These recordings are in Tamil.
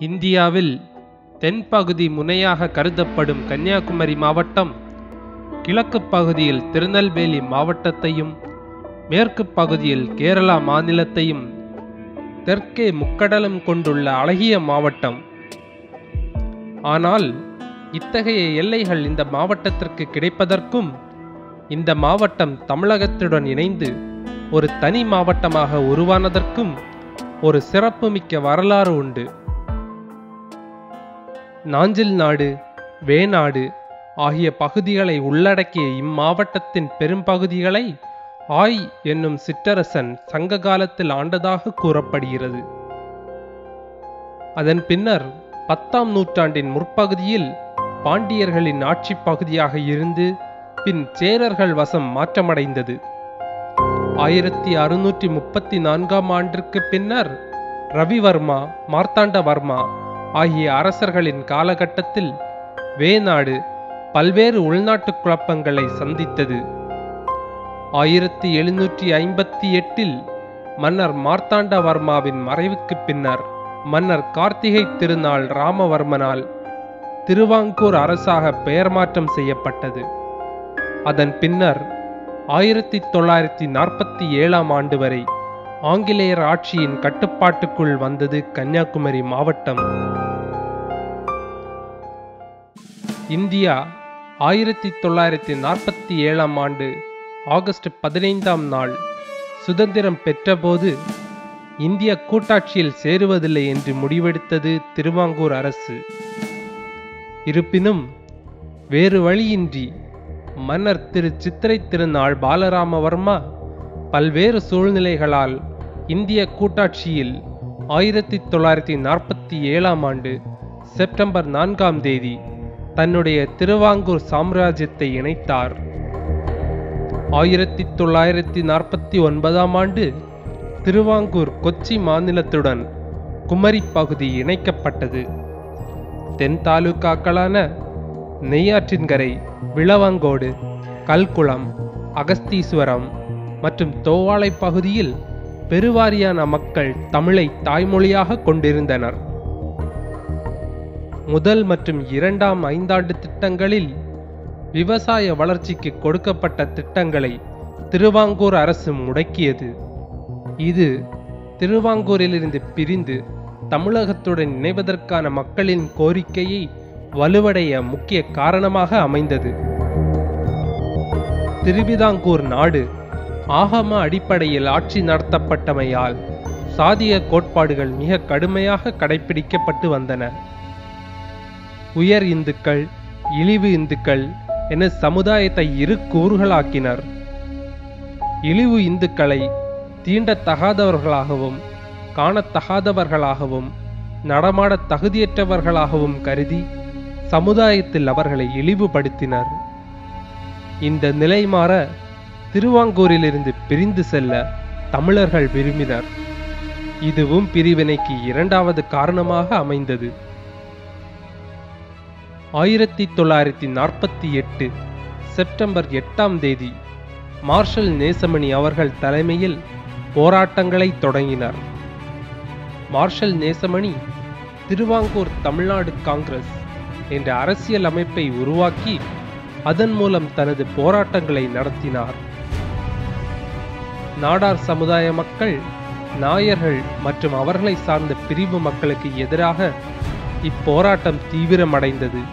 இந்தியாவில் தென்பகுதி முனையாக கருதப்படும் கன்னியாகுமரி மாவட்டம் கிழக்கு பகுதியில் திருநெல்வேலி மாவட்டத்தையும் மேற்கு பகுதியில் கேரளா மாநிலத்தையும் தெற்கே முக்கடலும் கொண்டுள்ள அழகிய மாவட்டம் ஆனால் இத்தகைய எல்லைகள் இந்த மாவட்டத்திற்கு கிடைப்பதற்கும் இந்த மாவட்டம் தமிழகத்துடன் இணைந்து ஒரு தனி மாவட்டமாக உருவானதற்கும் ஒரு சிறப்புமிக்க வரலாறு உண்டு நாஞ்சில் நாடு வேநாடு ஆகிய பகுதிகளை உள்ளடக்கிய இம்மாவட்டத்தின் பெரும்பகுதிகளை ஆய் என்னும் சிற்றரசன் சங்க காலத்தில் ஆண்டதாக கூறப்படுகிறது அதன் பின்னர் பத்தாம் நூற்றாண்டின் முற்பகுதியில் பாண்டியர்களின் ஆட்சி பகுதியாக இருந்து பின் சேரர்கள் வசம் மாற்றமடைந்தது ஆயிரத்தி அறுநூற்றி முப்பத்தி நான்காம் ஆண்டிற்கு பின்னர் ரவிவர்மா மார்த்தாண்டவர்மா ஆகிய அரசர்களின் காலகட்டத்தில் வேநாடு பல்வேறு உள்நாட்டு குழப்பங்களை சந்தித்தது ஆயிரத்தி எழுநூற்றி ஐம்பத்தி எட்டில் மன்னர் மார்த்தாண்டவர்மாவின் மறைவுக்கு பின்னர் மன்னர் கார்த்திகை திருநாள் ராமவர்மனால் திருவாங்கூர் அரசாக பெயர் மாற்றம் செய்யப்பட்டது அதன் பின்னர் ஆயிரத்தி தொள்ளாயிரத்தி நாற்பத்தி ஏழாம் ஆண்டு வரை ஆங்கிலேயர் ஆட்சியின் கட்டுப்பாட்டுக்குள் வந்தது கன்னியாகுமரி மாவட்டம் இந்தியா ஆயிரத்தி தொள்ளாயிரத்தி நாற்பத்தி ஏழாம் ஆண்டு ஆகஸ்ட் பதினைந்தாம் நாள் சுதந்திரம் பெற்றபோது இந்திய கூட்டாட்சியில் சேருவதில்லை என்று முடிவெடுத்தது திருவாங்கூர் அரசு இருப்பினும் வேறு வழியின்றி மன்னர் திரு சித்திரை திருநாள் பாலராமவர்மா பல்வேறு சூழ்நிலைகளால் இந்திய கூட்டாட்சியில் ஆயிரத்தி தொள்ளாயிரத்தி நாற்பத்தி ஏழாம் ஆண்டு செப்டம்பர் நான்காம் தேதி தன்னுடைய திருவாங்கூர் சாம்ராஜ்யத்தை இணைத்தார் ஆயிரத்தி தொள்ளாயிரத்தி நாற்பத்தி ஒன்பதாம் ஆண்டு திருவாங்கூர் கொச்சி மாநிலத்துடன் குமரி பகுதி இணைக்கப்பட்டது தென் தாலுகாக்களான நெய்யாற்றின்கரை விளவங்கோடு கல்குளம் அகஸ்தீஸ்வரம் மற்றும் தோவாளை பகுதியில் பெருவாரியான மக்கள் தமிழை தாய்மொழியாக கொண்டிருந்தனர் முதல் மற்றும் இரண்டாம் ஐந்தாண்டு திட்டங்களில் விவசாய வளர்ச்சிக்கு கொடுக்கப்பட்ட திட்டங்களை திருவாங்கூர் அரசு முடக்கியது இது திருவாங்கூரிலிருந்து பிரிந்து தமிழகத்துடன் இணைவதற்கான மக்களின் கோரிக்கையை வலுவடைய முக்கிய காரணமாக அமைந்தது திருவிதாங்கூர் நாடு ஆகம அடிப்படையில் ஆட்சி நடத்தப்பட்டமையால் சாதிய கோட்பாடுகள் மிக கடுமையாக கடைபிடிக்கப்பட்டு வந்தன உயர் இந்துக்கள் இழிவு இந்துக்கள் என சமுதாயத்தை இரு கூறுகளாக்கினர் இழிவு இந்துக்களை தீண்டத்தகாதவர்களாகவும் காணத்தகாதவர்களாகவும் நடமாட தகுதியற்றவர்களாகவும் கருதி சமுதாயத்தில் அவர்களை இழிவுபடுத்தினர் இந்த நிலை மாற திருவாங்கூரிலிருந்து பிரிந்து செல்ல தமிழர்கள் விரும்பினர் இதுவும் பிரிவினைக்கு இரண்டாவது காரணமாக அமைந்தது ஆயிரத்தி தொள்ளாயிரத்தி நாற்பத்தி எட்டு செப்டம்பர் எட்டாம் தேதி மார்ஷல் நேசமணி அவர்கள் தலைமையில் போராட்டங்களை தொடங்கினார் மார்ஷல் நேசமணி திருவாங்கூர் தமிழ்நாடு காங்கிரஸ் என்ற அரசியல் அமைப்பை உருவாக்கி அதன் மூலம் தனது போராட்டங்களை நடத்தினார் நாடார் சமுதாய மக்கள் நாயர்கள் மற்றும் அவர்களை சார்ந்த பிரிவு மக்களுக்கு எதிராக இப்போராட்டம் தீவிரமடைந்தது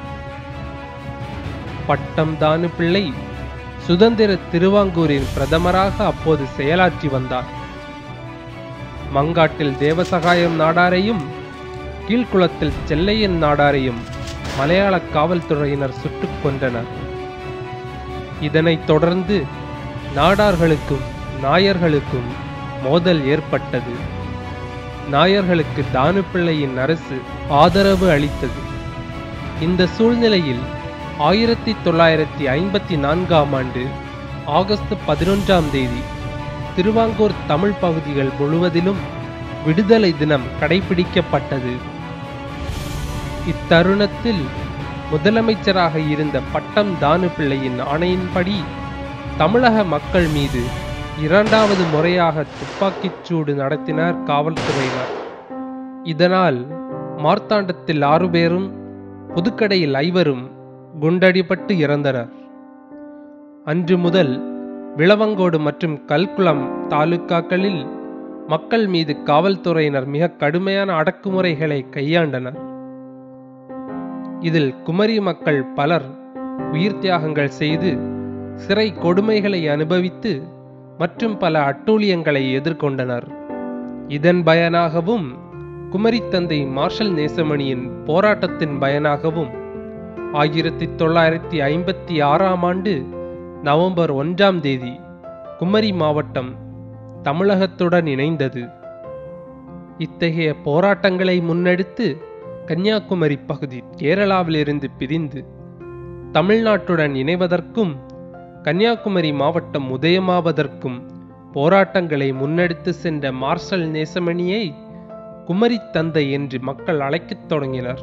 பட்டம் தானு பிள்ளை சுதந்திர திருவாங்கூரின் பிரதமராக அப்போது செயலாற்றி வந்தார் மங்காட்டில் தேவசகாயம் நாடாரையும் கீழ்குளத்தில் செல்லையன் நாடாரையும் மலையாள காவல்துறையினர் சுட்டுக் கொன்றனர் இதனைத் தொடர்ந்து நாடார்களுக்கும் நாயர்களுக்கும் மோதல் ஏற்பட்டது நாயர்களுக்கு தானுப்பிள்ளையின் அரசு ஆதரவு அளித்தது இந்த சூழ்நிலையில் ஆயிரத்தி தொள்ளாயிரத்தி ஐம்பத்தி நான்காம் ஆண்டு ஆகஸ்ட் பதினொன்றாம் தேதி திருவாங்கூர் தமிழ் பகுதிகள் முழுவதிலும் விடுதலை தினம் கடைபிடிக்கப்பட்டது இத்தருணத்தில் முதலமைச்சராக இருந்த பட்டம் தானு பிள்ளையின் ஆணையின்படி தமிழக மக்கள் மீது இரண்டாவது முறையாக துப்பாக்கிச் சூடு நடத்தினார் காவல்துறையினர் இதனால் மார்த்தாண்டத்தில் ஆறு பேரும் புதுக்கடையில் ஐவரும் குண்டடிபட்டு இறந்தனர் அன்று முதல் விளவங்கோடு மற்றும் கல்குளம் தாலுக்காக்களில் மக்கள் மீது காவல்துறையினர் மிக கடுமையான அடக்குமுறைகளை கையாண்டனர் இதில் குமரி மக்கள் பலர் உயிர் தியாகங்கள் செய்து சிறை கொடுமைகளை அனுபவித்து மற்றும் பல அட்டூழியங்களை எதிர்கொண்டனர் இதன் பயனாகவும் குமரி தந்தை மார்ஷல் நேசமணியின் போராட்டத்தின் பயனாகவும் ஆயிரத்தி தொள்ளாயிரத்தி ஐம்பத்தி ஆறாம் ஆண்டு நவம்பர் ஒன்றாம் தேதி குமரி மாவட்டம் தமிழகத்துடன் இணைந்தது இத்தகைய போராட்டங்களை முன்னெடுத்து கன்னியாகுமரி பகுதி கேரளாவிலிருந்து பிரிந்து தமிழ்நாட்டுடன் இணைவதற்கும் கன்னியாகுமரி மாவட்டம் உதயமாவதற்கும் போராட்டங்களை முன்னெடுத்து சென்ற மார்ஷல் நேசமணியை குமரி தந்தை என்று மக்கள் அழைக்கத் தொடங்கினர்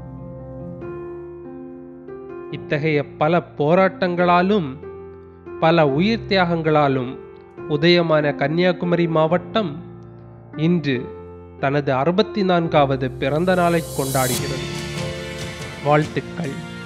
இத்தகைய பல போராட்டங்களாலும் பல உயிர் தியாகங்களாலும் உதயமான கன்னியாகுமரி மாவட்டம் இன்று தனது அறுபத்தி நான்காவது பிறந்த நாளை கொண்டாடுகிறது வாழ்த்துக்கள்